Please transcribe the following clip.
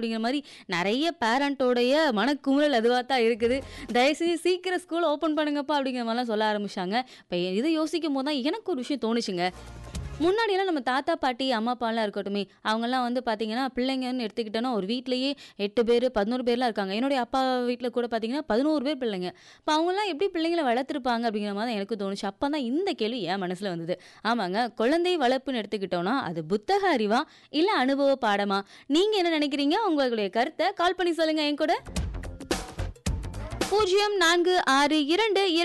அப்படிங்கிற மாதிரி நிறைய பேரண்ட்டோடைய மனக்குமுறல் அதுவாக தான் இருக்குது தயவுசெய்து சீக்கிரம் ஸ்கூல் ஓப்பன் பண்ணுங்கப்பா அப்படிங்கிற மாதிரிலாம் சொல்ல ஆரம்பிச்சாங்க இப்போ இதை யோசிக்கும் போது தான் எனக்கு ஒரு விஷயம் தோணுச்சுங்க முன்னாடியெல்லாம் நம்ம தாத்தா பாட்டி அம்மா அப்பாலாம் இருக்கட்டுமே அவங்கெல்லாம் வந்து பார்த்தீங்கன்னா பிள்ளைங்கன்னு எடுத்துக்கிட்டோன்னா ஒரு வீட்லேயே எட்டு பேர் பதினோரு பேர்லாம் இருக்காங்க என்னுடைய அப்பா வீட்டில் கூட பார்த்தீங்கன்னா பதினோரு பேர் பிள்ளைங்க இப்போ அவங்கெல்லாம் எப்படி பிள்ளைங்களை வளர்த்துருப்பாங்க அப்படிங்கிற மாதிரி தான் எனக்கு தோணுச்சு அப்போ தான் இந்த கேள்வி என் மனசில் வந்தது ஆமாங்க குழந்தை வளர்ப்புன்னு எடுத்துக்கிட்டோன்னா அது புத்தக அறிவா இல்லை அனுபவ பாடமா நீங்கள் என்ன நினைக்கிறீங்க உங்களுடைய கருத்தை கால் பண்ணி சொல்லுங்கள் என் கூட பூஜ்ஜியம் நான்கு ஆறு இரண்டு இரண்டு